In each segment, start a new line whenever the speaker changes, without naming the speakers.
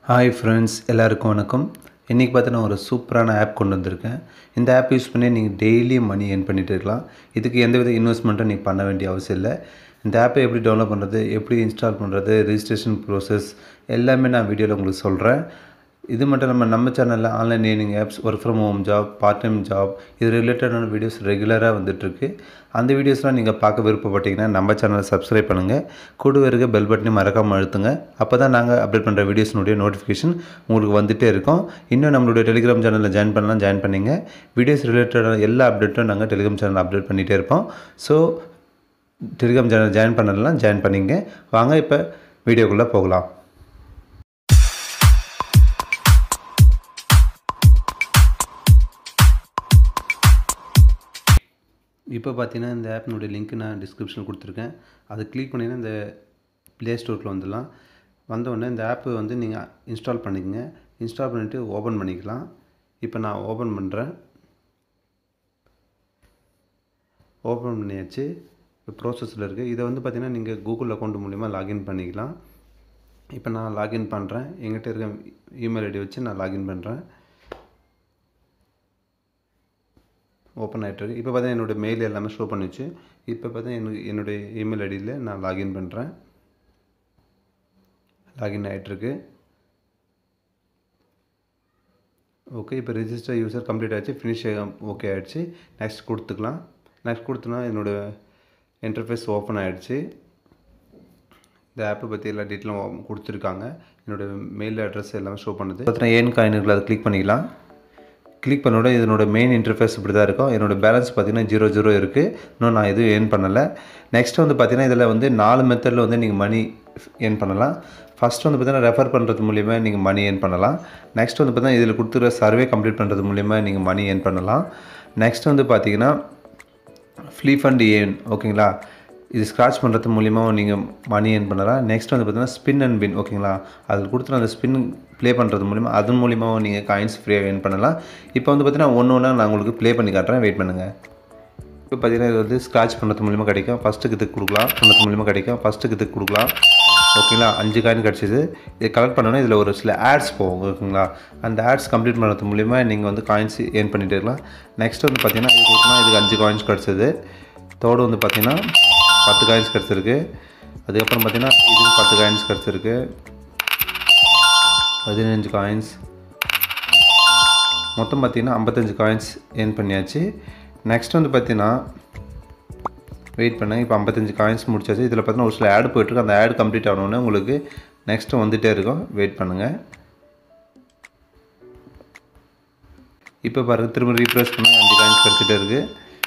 hi friends எல்லாருக்கும் வணக்கம் இன்றைக்கி பார்த்தீங்கன்னா ஒரு சூப்பரான ஆப் கொண்டு வந்திருக்கேன் இந்த ஆப் யூஸ் பண்ணி நீங்கள் டெய்லி மணி ஏர்ன் பண்ணிட்டு இருக்கலாம் இதுக்கு எந்தவித இன்வெஸ்ட்மெண்ட்டும் நீங்கள் பண்ண வேண்டிய அவசியம் இல்லை இந்த ஆப்பை எப்படி டவுன்லோட் பண்ணுறது எப்படி இன்ஸ்டால் பண்ணுறது ரெஜிஸ்ட்ரேஷன் ப்ரோசஸ் எல்லாமே நான் வீடியோவில் உங்களுக்கு சொல்கிறேன் இது மட்டும் இல்லாமல் நம்ம சேனலில் online earning apps work from home job part time job இது ரிலேட்டடான வீடியோஸ் ரெகுலராக வந்துட்டுருக்கு அந்த வீடியோஸ்லாம் நீங்கள் பார்க்க விருப்பப்பட்டீங்கன்னா நம்ம சேனலை சப்ஸ்கிரைப் பண்ணுங்கள் கூடவே இருக்க பெல் பட்டனையும் மறக்காமல் அழுத்துங்க அப்போ தான் நாங்கள் அப்டேட் பண்ணுற வீடியோஸ்னுடைய நோட்டிஃபிகேஷன் உங்களுக்கு வந்துகிட்டே இருக்கும் இன்னும் நம்மளுடைய டெலிகிராம் சேனலில் ஜாயின் பண்ணலாம் ஜாயின் பண்ணிங்க வீடியோஸ் ரிலேட்டடான எல்லா அப்டேட்டும் நாங்கள் டெலிகிராம் சேனலில் அப்டேட் பண்ணிகிட்டே இருப்போம் ஸோ டெலிகிராம் சேனல் ஜாயின் பண்ணலாம் ஜாயின் பண்ணிங்க வாங்க இப்போ வீடியோக்குள்ளே போகலாம் இப்போ பார்த்தீங்கன்னா இந்த ஆப்னுடைய லிங்க் நான் டிஸ்கிரிப்ஷனில் கொடுத்துருக்கேன் அதை கிளிக் பண்ணிங்கன்னா இந்த ப்ளே ஸ்டோரில் வந்துடலாம் வந்தோடனே இந்த ஆப்பு வந்து நீங்கள் இன்ஸ்டால் பண்ணிக்கங்க இன்ஸ்டால் பண்ணிவிட்டு ஓப்பன் பண்ணிக்கலாம் இப்போ நான் ஓப்பன் பண்ணுறேன் ஓப்பன் பண்ணியாச்சு இப்போ ப்ரோசஸில் இருக்குது இதை வந்து பார்த்திங்கன்னா நீங்கள் கூகுள் அக்கௌண்ட் மூலிமா லாகின் பண்ணிக்கலாம் இப்போ நான் லாகின் பண்ணுறேன் எங்கிட்ட இருக்க இமெயில் ஐடி வச்சு நான் லாகின் பண்ணுறேன் ஓப்பன் ஆகிட்டுருக்கு இப்போ பார்த்தா என்னோடய மெயில் எல்லாமே ஷோ பண்ணிச்சு இப்போ பார்த்தா எனக்கு என்னுடைய இமெயில் ஐடியில் நான் லாகின் பண்ணுறேன் லாகின் ஆகிட்டுருக்கு ஓகே இப்போ ரிஜிஸ்டர் யூசர் கம்ப்ளீட் ஆச்சு ஃபினிஷ் ஓகே ஆகிடுச்சு நெக்ஸ்ட் கொடுத்துக்கலாம் நெக்ஸ்ட் கொடுத்தோன்னா என்னோடய இன்டர்ஃபேஸ் ஓப்பன் ஆகிடுச்சு இந்த ஆப்பை பற்றி எல்லா டீட்டெயிலும் கொடுத்துருக்காங்க என்னோடய மெயில் அட்ரஸ் எல்லாமே ஷோ பண்ணுது பார்த்தீங்கன்னா ஏன் காயினுக்குள்ள அதை கிளிக் பண்ணிக்கலாம் கிளிக் பண்ணோட இதனோட மெயின் இன்டர்ஃபேஸ் இப்படி தான் இருக்கும் என்னோடய பேலன்ஸ் பார்த்திங்கன்னா ஜீரோ ஜீரோ இருக்குது இன்னும் நான் எதுவும் ஏர்ன் பண்ணலை நெக்ஸ்ட் வந்து பார்த்திங்கன்னா இதில் வந்து நாலு மெத்தடில் வந்து நீங்கள் மணி ஏர்ன் பண்ணலாம் ஃபஸ்ட் வந்து பார்த்திங்கன்னா ரெஃபர் பண்ணுறது மூலிமா நீங்கள் மணி ஏர்ன் பண்ணலாம் நெக்ஸ்ட் வந்து பார்த்திங்கன்னா இதில் கொடுத்துருக்க சர்வே கம்ப்ளீட் பண்ணுறது மூலிமா நீங்கள் மணி ஏர்ன் பண்ணலாம் நெக்ஸ்ட் வந்து பார்த்திங்கன்னா ஃப்ளீ ஃபண்ட் ஏர்ன் ஓகேங்களா இது ஸ்க்ராட்ச் பண்ணுறது மூலியமாக நீங்கள் மணி ஏர்ன் பண்ணலாம் நெக்ஸ்ட் வந்து பார்த்தீங்கன்னா ஸ்பின் அண்ட் வின் ஓகேங்களா அதில் கொடுத்துட்டு அந்த ஸ்பின் ப்ளே பண்ணுறது மூலிமா அதன் மூலியமாக நீங்கள் காயின்ஸ் ஃப்ரீயாக ஏர்ன் பண்ணலாம் இப்போ வந்து பார்த்தீங்கன்னா ஒன்று ஒன்றா நான் உங்களுக்கு ப்ளே பண்ணி காட்டுறேன் வெயிட் பண்ணுங்கள் இப்போ பார்த்தீங்கன்னா இது வந்து ஸ்க்ராட்ச் பண்ணுறது மூலிமா கிடைக்கும் ஃபஸ்ட்டுக்கு இதுக்கு கொடுக்கலாம் பண்ணுறது மூலிமா கிடைக்கும் ஃபஸ்ட்டுக்கு இதுக்கு கொடுக்கலாம் ஓகேங்களா அஞ்சு காயின் கிடச்சிது இதை கலெக்ட் பண்ணோன்னா இதில் ஒரு சில ஆட்ஸ் போகும் ஓகேங்களா அந்த ஆட்ஸ் கம்ப்ளீட் பண்ணுறது மூலிமா நீங்கள் வந்து காயின்ஸ் ஏர்ன் பண்ணிகிட்டே இருக்கலாம் நெக்ஸ்ட் வந்து பார்த்தீங்கன்னா இது கொடுத்தனா இதுக்கு அஞ்சு காயின்ஸ் கிடச்சிது தோடு வந்து பார்த்தீங்கன்னா பத்து காயின்ஸ் கிடச்சிருக்கு அதுக்கப்புறம் பார்த்தீங்கன்னா இதுவும் பத்து காயின்ஸ் கிடச்சிருக்கு பதினஞ்சு காயின்ஸ் மொத்தம் பார்த்தீங்கன்னா ஐம்பத்தஞ்சு காயின்ஸ் ஏர்ன் பண்ணியாச்சு நெக்ஸ்ட் வந்து பார்த்தீங்கன்னா வெயிட் பண்ணேன் இப்போ ஐம்பத்தஞ்சு காயின்ஸ் முடிச்சாச்சு இதில் பார்த்தீங்கன்னா ஒரு சில ஆட் போயிட்டுருக்கு அந்த ஆட் கம்ப்ளீட் ஆகணுன்னு உங்களுக்கு நெக்ஸ்ட்டு வந்துகிட்டே இருக்கும் வெயிட் பண்ணுங்கள் இப்போ பாருங்கள் திரும்ப ரீப்ரெஸ் பண்ணி அஞ்சு காயின்ஸ் கிடச்சிட்டே இருக்குது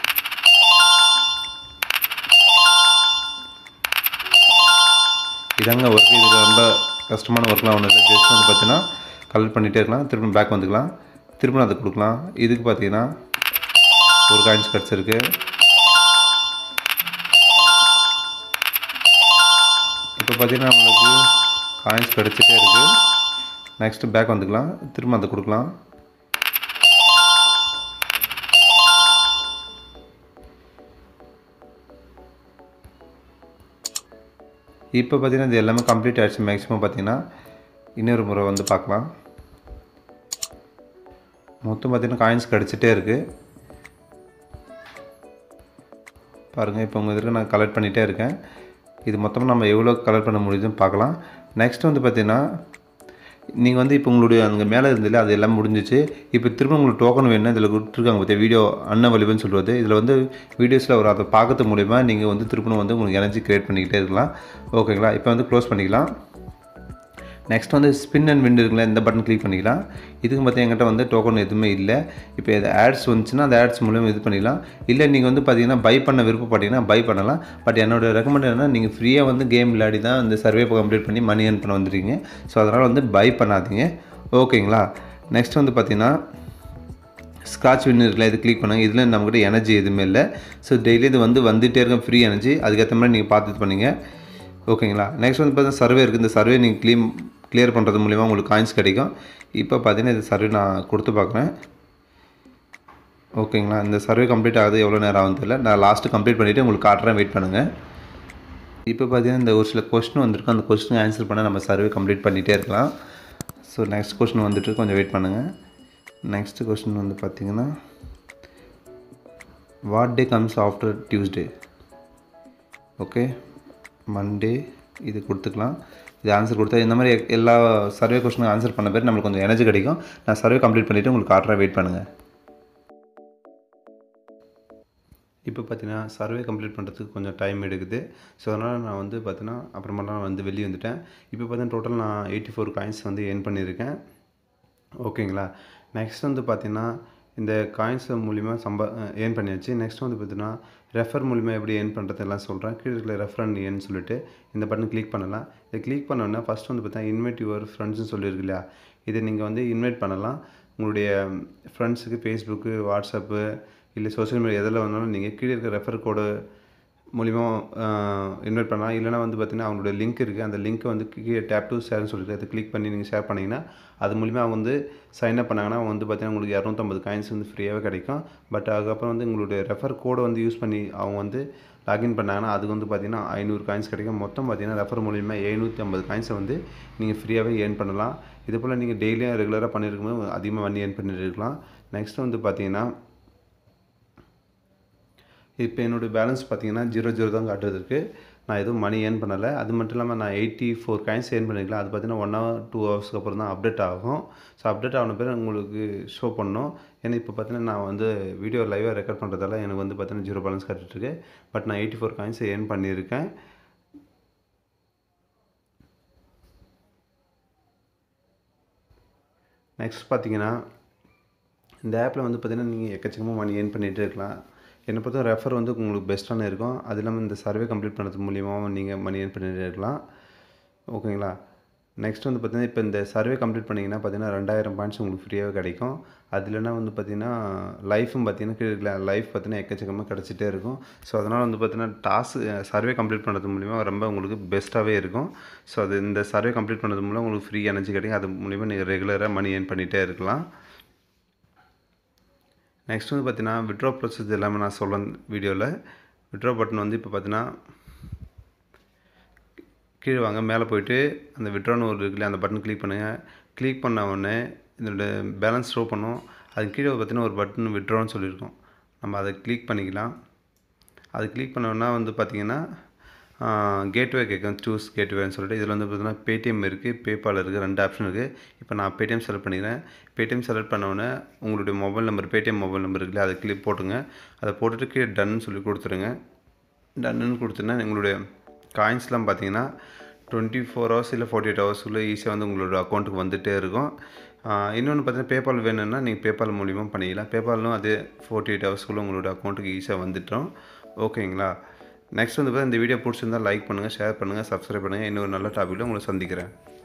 இதாங்க ஒர்க் இது ரொம்ப கஷ்டமான ஒர்க்லாம் ஒன்றும் இல்லை ஜஸ்ட் வந்து பார்த்தீங்கன்னா கலெக்ட் பண்ணிகிட்டே இருக்கலாம் திரும்ப பேக் வந்துக்கலாம் திரும்ப அதை கொடுக்கலாம் இதுக்கு பார்த்தீங்கன்னா ஒரு காயின்ஸ் கிடச்சிருக்கு இப்போ பார்த்தீங்கன்னா நம்மளுக்கு காயின்ஸ் கிடச்சிட்டே இருக்குது நெக்ஸ்ட்டு பேக் வந்துக்கலாம் திரும்ப அதை கொடுக்கலாம் இப்போ பார்த்தீங்கன்னா இது எல்லாமே கம்ப்ளீட் ஆகிடுச்சு மேக்ஸிமம் பார்த்தீங்கன்னா இன்னொரு முறை வந்து பார்க்கலாம் மொத்தம் பார்த்தீங்கன்னா காயின்ஸ் கிடச்சிட்டே இருக்குது பாருங்கள் இப்போ உங்கள் இதுக்கு நான் கலெக்ட் பண்ணிகிட்டே இருக்கேன் இது மொத்தமாக நம்ம எவ்வளோ கலெக்ட் பண்ண முடியுதுன்னு பார்க்கலாம் நெக்ஸ்ட் வந்து பார்த்திங்கன்னா நீங்கள் வந்து இப்போ உங்களுடைய அங்கே மேலே இருந்ததில்ல அது எல்லாம் முடிஞ்சிச்சு இப்போ திரும்ப உங்களுக்கு டோக்கன் வேணும் இதில் கொடுத்துருக்காங்க பார்த்தியா வீடியோ அன்னவலிவுன்னு சொல்கிறது இதில் வந்து வீடியோஸில் ஒரு அதை பார்க்கறது மூலிமா நீங்கள் வந்து திருப்பணும் வந்து உங்களுக்கு எனர்ஜி க்ரியேட் பண்ணிக்கிட்டே இருக்கலாம் ஓகேங்களா இப்போ வந்து க்ளோஸ் பண்ணிக்கலாம் நெக்ஸ்ட் வந்து ஸ்பின் அண்ட் விண்ட் இருக்குல்ல இந்த பட்டன் கிளிக் பண்ணிக்கலாம் இதுக்கு பார்த்தீங்கன்னா என்கிட்ட வந்து டோக்கன் எதுவுமே இல்லை இப்போ இது ஆட்ஸ் வந்துச்சுன்னா அந்த ஆட்ஸ் மூலியம் இது பண்ணிக்கலாம் இல்லை நீங்கள் வந்து பார்த்தீங்கன்னா பை பண்ண விருப்பப்பட்டீங்கன்னா பை பண்ணலாம் பட் என்னோட ரெக்கமெண்ட் என்னன்னா நீங்கள் ஃப்ரீயாக வந்து கேம் விளையாடி தான் இந்த சர்வே கம்ப்ளீட் பண்ணி மணி ஏர்ன் பண்ண வந்துருக்கீங்க ஸோ அதனால் வந்து பை பண்ணாதீங்க ஓகேங்களா நெக்ஸ்ட் வந்து பார்த்தீங்கன்னா ஸ்க்ராட்ச் வின் இருக்குல்ல இது கிளிக் பண்ணுங்கள் இதில் நம்மக்கிட்ட எனர்ஜி எதுவுமே இல்லை ஸோ டெய்லி இது வந்து வந்துகிட்டே இருக்கும் ஃப்ரீ எனர்ஜி அதுக்கேற்ற மாதிரி நீங்கள் பார்த்து இது பண்ணுங்கள் ஓகேங்களா நெக்ஸ்ட் வந்து பார்த்தீங்கன்னா சர்வே இருக்குது இந்த சர்வே நீங்கள் க்ளீன் கிளியர் பண்ணுறது மூலிமா உங்களுக்கு காயின்ஸ் கிடைக்கும் இப்போ பார்த்தீங்கன்னா இது சர்வே நான் கொடுத்து பார்க்குறேன் ஓகேங்களா இந்த சர்வே கம்ப்ளீட் ஆகுது எவ்வளோ நேரம் ஆகும் தெரியல நான் லாஸ்ட்டு கம்ப்ளீட் பண்ணிவிட்டு உங்களுக்கு காட்டுறேன் வெயிட் பண்ணுங்கள் இப்போ பார்த்தீங்கன்னா இந்த ஒரு சில கொஸ்டின் வந்திருக்கும் அந்த கொஸ்டின் ஆன்சர் பண்ண நம்ம சர்வே கம்ப்ளீட் பண்ணிகிட்டே இருக்கலாம் ஸோ ஸோ நெக்ஸ்ட் கொஷின் வந்துட்டு கொஞ்சம் வெயிட் பண்ணுங்கள் நெக்ஸ்ட் கொஷின் வந்து பார்த்தீங்கன்னா what day comes after Tuesday okay Monday இது கொடுத்துக்கலாம் இது ஆன்சர் கொடுத்தா இந்த மாதிரி எல்லா சர்வே கொஸ்டினுக்கு ஆன்சர் பண்ண பேர் நம்மளுக்கு கொஞ்சம் எனர்ஜி கிடைக்கும் நான் சர்வே கம்ப்ளீட் பண்ணிவிட்டு உங்களுக்கு காட்டுறேன் வெயிட் பண்ணுங்கள் இப்போ பார்த்தீங்கன்னா சர்வே கம்ப்ளீட் பண்ணுறதுக்கு கொஞ்சம் டைம் எடுக்குது ஸோ அதனால் நான் வந்து பார்த்தீங்கன்னா அப்புறமெல்லாம் வந்து வெளியே வந்துட்டேன் இப்போ பார்த்தீங்கன்னா டோட்டல் நான் எயிட்டி ஃபோர் காயின்ஸ் வந்து ஏர்ன் பண்ணியிருக்கேன் ஓகேங்களா நெக்ஸ்ட் வந்து பார்த்தீங்கன்னா இந்த காயின்ஸ் மூலிமா சம்பா ஏர்ன் பண்ணியாச்சு நெக்ஸ்ட் வந்து பார்த்தீங்கன்னா ரெஃபர் மூலிமா எப்படி ஏர்ன் பண்ணுறது எல்லாம் சொல்கிறேன் கீழே இருக்கிற ரெஃபர் அண்ட் ஏன்னு சொல்லிட்டு இந்த பட்டன் கிளிக் பண்ணலாம் இதை கிளிக் பண்ணோன்னா ஃபஸ்ட் வந்து பார்த்தீங்கன்னா இன்வைட் யுவர் ஃப்ரெண்ட்ஸ்னு சொல்லியிருக்கு இல்லையா இதை நீங்கள் வந்து இன்வைட் பண்ணலாம் உங்களுடைய ஃப்ரெண்ட்ஸுக்கு ஃபேஸ்புக்கு வாட்ஸ்அப்பு இல்லை சோஷியல் மீடியா எதில் வந்தாலும் நீங்கள் கீழே இருக்கிற ரெஃபர் கோடு மூலிமா இன்வைட் பண்ணலாம் இல்லைனா வந்து பார்த்தீங்கன்னா அவங்களோட லிங்க் இருக்குது அந்த லிங்க்கை வந்து கீழே டேப் டு ஷேர்னு சொல்லிட்டு அதை கிளிக் பண்ணி நீங்கள் ஷேர் பண்ணிங்கன்னா அது மூலிமா அவங்க வந்து சைன் அப் பண்ணாங்கன்னா வந்து பார்த்தீங்கன்னா உங்களுக்கு இரநூத்தம்பது காயின்ஸ் வந்து ஃப்ரீயாகவே கிடைக்கும் பட் அதுக்கப்புறம் வந்து உங்களுடைய ரெஃபர் கோடை வந்து யூஸ் பண்ணி அவங்க வந்து லாகின் பண்ணாங்கன்னா அதுக்கு வந்து பார்த்தீங்கன்னா ஐநூறு காயின்ஸ் கிடைக்கும் மொத்தம் பார்த்தீங்கன்னா ரெஃபர் மூலிமா எழுநூற்றி ஐம்பது காயின்ஸை வந்து நீங்கள் ஃப்ரீயாகவே ஏர்ன் பண்ணலாம் இது போல் நீங்கள் டெய்லியும் ரெகுலராக பண்ணியிருக்கும்போது அதிகமாக வண்டி ஏர்ன் பண்ணிட்டு இருக்கலாம் நெக்ஸ்ட் வந்து பார்த்தீங்கன்னா இப்போ என்னோடய பேலன்ஸ் பார்த்தீங்கன்னா ஜீரோ ஜீரோ தான் காட்டுறதுக்கு நான் எதுவும் மணி ஏர்ன் பண்ணலை அது மட்டும் இல்லாமல் நான் எயிட்டி ஃபோர் காயின்ஸ் ஏர்ன் பண்ணிருக்கலாம் அது பார்த்தீங்கன்னா ஒன் ஹவர் டூ ஹவர்ஸ்க்கு அப்புறம் தான் அப்டேட் ஆகும் ஸோ அப்டேட் ஆன பிறகு உங்களுக்கு ஷோ பண்ணணும் ஏன்னா இப்போ பார்த்தீங்கன்னா நான் வந்து வீடியோ லைவாக ரெக்கார்ட் பண்ணுறதால எனக்கு வந்து பார்த்தீங்கன்னா ஜீரோ பேலன்ஸ் காட்டிட்டுருக்கு பட் நான் எயிட்டி ஃபோர் காயின்ஸ் ஏர்ன் பண்ணியிருக்கேன் நெக்ஸ்ட் பார்த்தீங்கன்னா இந்த ஆப்பில் வந்து பார்த்தீங்கன்னா நீங்கள் எக்கச்சக்கமாக மணி ஏர்ன் பண்ணிகிட்டே இருக்கலாம் என்னை பொறுத்த ரெஃபர் வந்து உங்களுக்கு பெஸ்ட்டான இருக்கும் அது இல்லாமல் இந்த சர்வே கம்ப்ளீட் பண்ணுறது மூலியமாகவும் நீங்கள் மணி ஏர்ன் பண்ணிகிட்டே இருக்கலாம் ஓகேங்களா நெக்ஸ்ட் வந்து பார்த்தீங்கன்னா இப்போ இந்த சர்வே கம்ப்ளீட் பண்ணிங்கன்னா பார்த்தீங்கன்னா ரெண்டாயிரம் பாயிண்ட்ஸ் உங்களுக்கு ஃப்ரீயாக கிடைக்கும் அது இல்லைனா வந்து பார்த்தீங்கன்னா லைஃபும் பார்த்தீங்கன்னா லைஃப் பார்த்தீங்கன்னா எக்கச்சக்கமாக கிடச்சிட்டே இருக்கும் ஸோ அதனால் வந்து பார்த்தீங்கன்னா டாஸ்க் சர்வே கம்ப்ளீட் பண்ணுறது மூலிமா ரொம்ப உங்களுக்கு பெஸ்ட்டாகவே இருக்கும் ஸோ அது இந்த சர்வே கம்ப்ளீட் பண்ணுறது மூலம் உங்களுக்கு ஃப்ரீ எனர்ஜி கிடைக்கும் அது மூலிமா நீங்கள் ரெகுலராக மணி ஏர்ன் பண்ணிகிட்டே இருக்கலாம் நெக்ஸ்ட் வந்து பார்த்தீங்கன்னா விட்ரா ப்ரொசஸ் எல்லாமே நான் சொல்ல வீடியோவில் விட்ரா பட்டன் வந்து இப்போ பார்த்தீங்கன்னா கீழே வாங்க மேலே போயிட்டு அந்த விட்ரான்னு ஒரு இருக்குல்ல அந்த பட்டன் கிளிக் பண்ணுங்கள் கிளிக் பண்ண உடனே இதோட பேலன்ஸ் ஷோ பண்ணும் அது கீழே பார்த்தீங்கன்னா ஒரு பட்டன் விட்ரான்னு சொல்லியிருக்கோம் நம்ம அதை கிளிக் பண்ணிக்கலாம் அது கிளிக் பண்ணோன்னா வந்து பார்த்திங்கன்னா கேட்வே கேட்கும் சூஸ் கேட்வேன்னு சொல்லிட்டு இதில் வந்து பார்த்தீங்கன்னா பேடிஎம் இருக்குது பேபால் இருக்குது ரெண்டு ஆப்ஷன் இருக்குது இப்போ நான் பேடிஎம் செலக்ட் பண்ணிக்கிறேன் பேடிஎம் செலக்ட் பண்ணோடனே உங்களுடைய mobile number Paytm mobile number இருக்குல்ல அதை கிளிக் போட்டுங்க அதை போட்டுட்டு கீழே டன்னு சொல்லி கொடுத்துருங்க டன்னு கொடுத்தோன்னா எங்களுடைய காயின்ஸ்லாம் பார்த்தீங்கன்னா டுவெண்ட்டி ஃபோர் ஹவர்ஸ் இல்லை ஃபார்ட்டி எயிட் ஹவர்ஸ்க்குள்ளே ஈஸியாக வந்து உங்களோட அக்கௌண்ட்டுக்கு வந்துகிட்டே இருக்கும் இன்னொன்று பார்த்தீங்கன்னா பேபால் வேணும்னா நீங்கள் பேபால் மூலிமா பண்ணிக்கலாம் பேபாலும் அதே ஃபார்ட்டி எயிட் ஹவர்ஸ்க்குள்ளே உங்களோட அக்கௌண்ட்டுக்கு ஈஸியாக வந்துட்டோம் ஓகேங்களா நெக்ஸ்ட் வந்து பார்த்தா இந்த வீடியோ பிடிச்சிருந்தால் லைக் பண்ணுங்கள் ஷேர் பண்ணுங்கள் சப்ஸ்கிரைப் பண்ணுங்கள் இன்னொரு நல்ல டாப்பிக்கில் உங்களை சந்திக்கிறேன்